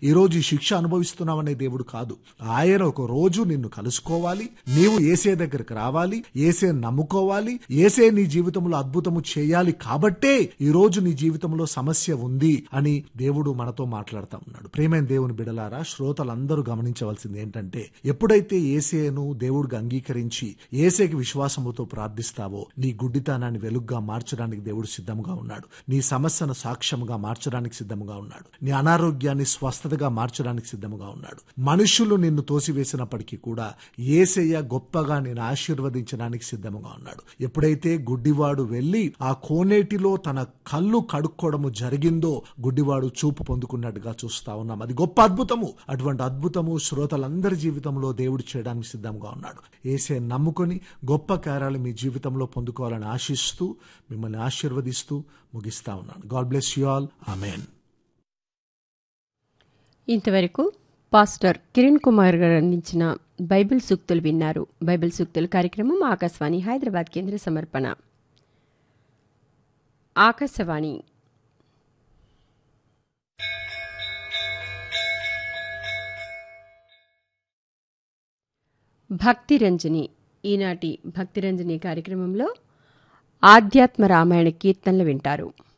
ఈ రోజు ఈ శిక్ష అనుభవిస్తున్నావనే దేవుడు కాదు ఆయన ఒక రోజు నిన్ను కలుసుకోవాలి నీవు ఏసే దగ్గరకు రావాలి ఏసే నమ్ముకోవాలి ఏసే నీ జీవితంలో అద్భుతము చేయాలి కాబట్టే ఈ రోజు నీ జీవితంలో సమస్య ఉంది అని దేవుడు మనతో మాట్లాడుతా ఉన్నాడు ప్రేమైన దేవుని బిడలారా శ్రోతలందరూ గమనించవలసింది ఏంటంటే ఎప్పుడైతే ఏసేను దేవుడిగా అంగీకరించి ఏసేకి విశ్వాసముతో ప్రార్థిస్తావో నీ గుడ్డితనాన్ని వెలుగ్గా మార్చడానికి దేవుడు సిద్ధంగా ఉన్నాడు నీ సమస్యను సాక్ష్యముగా మార్చడానికి సిద్ధముగా ఉన్నాడు నీ అనారోగ్యాన్ని స్వస్థతగా మార్చడానికి సిద్ధముగా ఉన్నాడు మనుషులు నిన్ను తోసివేసినప్పటికీ కూడా ఏసయ్య గొప్పగా నేను ఆశీర్వదించడానికి సిద్ధముగా ఉన్నాడు ఎప్పుడైతే గుడ్డివాడు వెళ్లి ఆ కోనేటిలో తన కళ్ళు కడుక్కోవడము జరిగిందో గుడ్డివాడు చూపు పొందుకున్నట్టుగా చూస్తా ఉన్నాం అది గొప్ప అద్భుతము అటువంటి అద్భుతము శ్రోతలందరి జీవితంలో దేవుడు చేయడానికి సిద్ధంగా ఉన్నాడు ఏసే నమ్ముకొని గొప్ప కార్యాలు మీ జీవితంలో పొందుకోవాలని ఆశిస్తూ మిమ్మల్ని ఆశీర్వదిస్తూ ముగిస్తా ఉన్నాను God bless you all amen ఇంతవరకు పాస్టర్ కిరణ్ కుమార్ గారు అందించిన బైబిల్ సూక్తులు విన్నారు బైబిల్ సూక్తుల కార్యక్రమం ఆకాశవాణి హైదరాబాద్ కేంద్ర సమర్పణ ఆకాశవాణి భక్తిరంజని ఈనాటి భక్తిరంజని కార్యక్రమంలో ఆధ్యాత్మ రామాయణ కీర్తనలు వింటారు